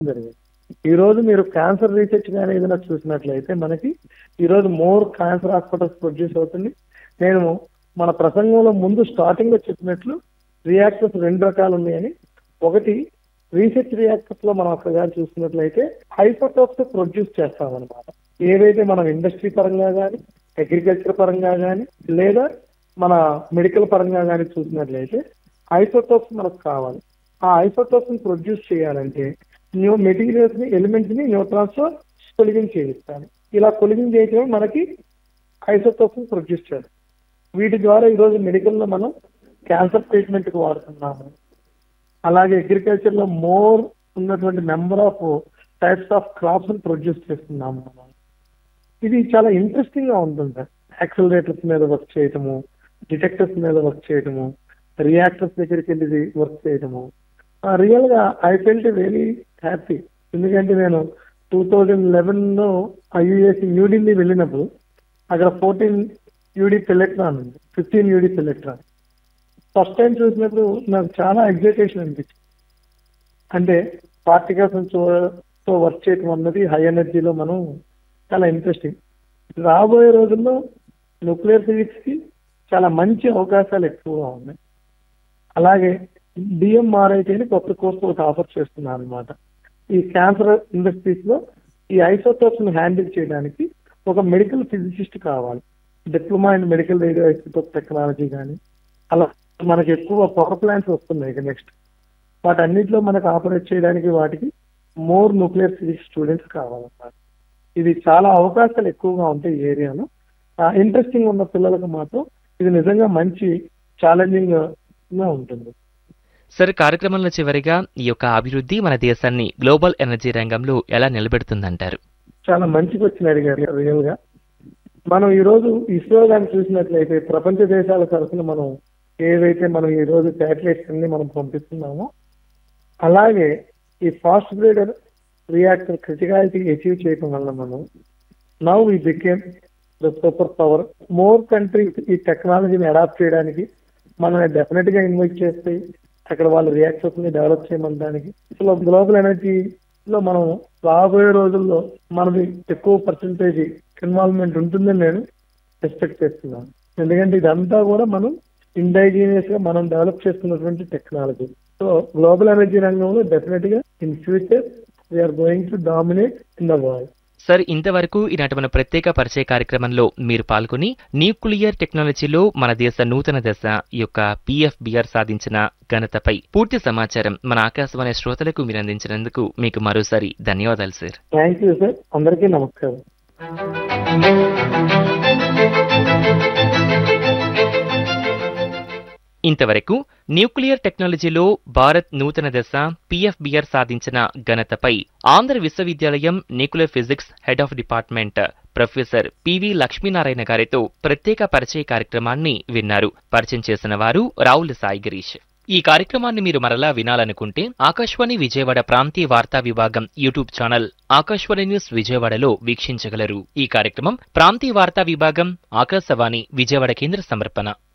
జరిగింది ఈ రోజు మీరు క్యాన్సర్ రీసెర్చ్ కానీ ఏదైనా చూసినట్లయితే మనకి ఈ రోజు మోర్ క్యాన్సర్ హాస్పిటల్స్ ప్రొడ్యూస్ అవుతుంది నేను మన ప్రసంగంలో ముందు స్టార్టింగ్ లో చెప్పినట్లు రియాక్టర్స్ రెండు రకాలు ఉన్నాయని ఒకటి రీసెర్చ్ రియాక్టర్స్ లో మనం ఒకసారి చూసినట్లయితే హైపోటాక్స్ ప్రొడ్యూస్ చేస్తామన్నమాట ఏవైతే మనం ఇండస్ట్రీ పరంగా కానీ అగ్రికల్చర్ పరంగా కానీ లేదా మన మెడికల్ పరంగా కానీ చూసినట్లయితే ఐసోటోప్స్ మనకు కావాలి ఆ ఐసోటోప్స్ ని ప్రొడ్యూస్ చేయాలంటే న్యూ మెటీరియల్స్ ని ఎలిమెంట్స్ ని న్యూట్రాన్స్ తో కొలిగింగ్ చేయిస్తాను ఇలా కొలిగింగ్ చేయడం మనకి ఐసోటోప్స్ ని ప్రొడ్యూస్ చేయాలి వీటి ద్వారా ఈరోజు మెడికల్ లో మనం క్యాన్సర్ ట్రీట్మెంట్ కి వాడుతున్నాము అలాగే అగ్రికల్చర్ లో మోర్ ఉన్నటువంటి number of types of crops produce చేస్తున్నాము మనం ఇది చాలా ఇంట్రెస్టింగ్ గా ఉంటుంది యాక్సిలరేటర్స్ మీద వర్క్ చేయటము డిటెక్టర్స్ మీద వర్క్ చేయటము రియాక్టర్స్ దగ్గరికి వెళ్ళి వర్క్ చేయటము రియల్ గా ఐ ఫెల్ట్ వెరీ హ్యాపీ ఎందుకంటే నేను టూ థౌజండ్ లెవెన్ లో ఐయుఎస్ న్యూఢిల్లీ వెళ్ళినప్పుడు అక్కడ ఫోర్టీన్ యూడి పెల్లెక్ట్రాన్ ఉంది ఫిఫ్టీన్ యూడి పెల్లెక్ట్రాన్ ఫస్ట్ టైం చూసినప్పుడు నాకు చాలా ఎగ్జైటేషన్ అనిపించింది అంటే పార్టికల్స్ తో వర్క్ చేయటం అన్నది హై ఎనర్జీలో మనం చాలా ఇంట్రెస్టింగ్ రాబోయే రోజుల్లో న్యూక్లియర్ ఫిజిక్స్ కి చాలా మంచి అవకాశాలు ఎక్కువగా ఉన్నాయి అలాగే డిఎంఆర్ఐటీ అని కొత్త కోర్సు ఒకటి ఆఫర్ చేస్తున్నారు అనమాట ఈ క్యాన్సర్ ఇండస్ట్రీస్ లో ఈ ఐసోటోప్స్ ని హ్యాండిల్ చేయడానికి ఒక మెడికల్ ఫిజిసిస్ట్ కావాలి diploma in medical radio isotope technology కానీ అలా మనకి ఎక్కువ పవర్ ప్లాంట్స్ వస్తున్నాయి ఇక నెక్స్ట్ వాటన్నిటిలో మనకు ఆపరేట్ చేయడానికి వాటికి మోర్ న్యూక్లియర్ ఫిజిక్స్ స్టూడెంట్స్ కావాలన్నమాట ఇది చాలా అవకాశాలు ఎక్కువగా ఉంటాయి ఈ ఏరియాలో ఇంట్రెస్టింగ్ ఉన్న పిల్లలకు మాత్రం ఇది నిజంగా మంచి ఛాలెంజింగ్ గా ఉంటుంది సార్ కార్యక్రమంలో చివరిగా ఈ యొక్క అభివృద్ధి మన దేశాన్ని గ్లోబల్ ఎనర్జీ రంగంలో ఎలా నిలబెడుతుందంటారు చాలా మంచి క్వశ్చన్ అడిగారు రియల్ గా మనం ఈ రోజు ఇస్రో దాన్ని చూసినట్లయితే ప్రపంచ దేశాల తరఫున మనం ఏవైతే మనం ఈ రోజు శాటిలైట్స్ అన్ని మనం పంపిస్తున్నామో అలాగే ఈ fast breeder reactor criticality achieve చేయడం వల్ల మనం నవ్ ఈ became the super power more countries ఈ టెక్నాలజీని అడాప్ట్ చేయడానికి మనల్ని డెఫినెట్ గా ఇన్వైట్ చేస్తాయి అక్కడ వాళ్ళ రియాక్టర్స్ ని డెవలప్ చేయమనడానికి అసలు గ్లోబల్ ఎనర్జీ లో మనం రాబోయే రోజుల్లో మనది ఎక్కువ పర్సంటేజ్ ఇన్వాల్వ్మెంట్ ఉంటుందని నేను ఎక్స్పెక్ట్ చేస్తున్నాను ఎందుకంటే ఇదంతా కూడా మనం ఇండైజీనియస్ గా మనం డెవలప్ చేసుకున్నటువంటి టెక్నాలజీ సో గ్లోబల్ ఎనర్జీ రంగంలో డెఫినెట్ గా in future we're going to dominate in the world sir ఇంతవరకు ఈనాటి మన ప్రత్యేక పరిచయ కార్యక్రమంలో మీరు పాల్గొని న్యూక్లియర్ టెక్నాలజీలో మన దేశ నూతన దశ ఈ యొక్క పిఎఫ్బిఆర్ సాధించిన ఘనతపై పూర్తి సమాచారం మన ఆకాశవాణి శ్రోతలకు మీరు అందించినందుకు మీకు మరోసారి ధన్యవాదాలు సార్ థ్యాంక్ యూ సార్ అందరికీ నమస్కారం ఇంతవరకు న్యూక్లియర్ టెక్నాలజీలో భారత్ నూతన దశ పిఎఫ్బిఆర్ సాధించిన ఘనతపై ఆంధ్ర విశ్వవిద్యాలయం nuclear physics head of department professor PV Lakshminarayana గారితో ప్రత్యేక పరిచయ కార్యక్రమాన్ని విన్నారు పరిచయం చేసిన వారు రావుల సాయి గిరీష్ ఈ కార్యక్రమాన్ని మీరు మరలా వినాలనుకుంటే ఆకాశవాణి విజయవాడ ప్రాంతీయ వార్తా విభాగం యూట్యూబ్ ఛానల్ ఆకాశవాణి న్యూస్ విజయవాడలో వీక్షించగలరు ఈ కార్యక్రమం ప్రాంతీయ వార్తా విభాగం ఆకాశవాణి విజయవాడ కేంద్ర సమర్పణ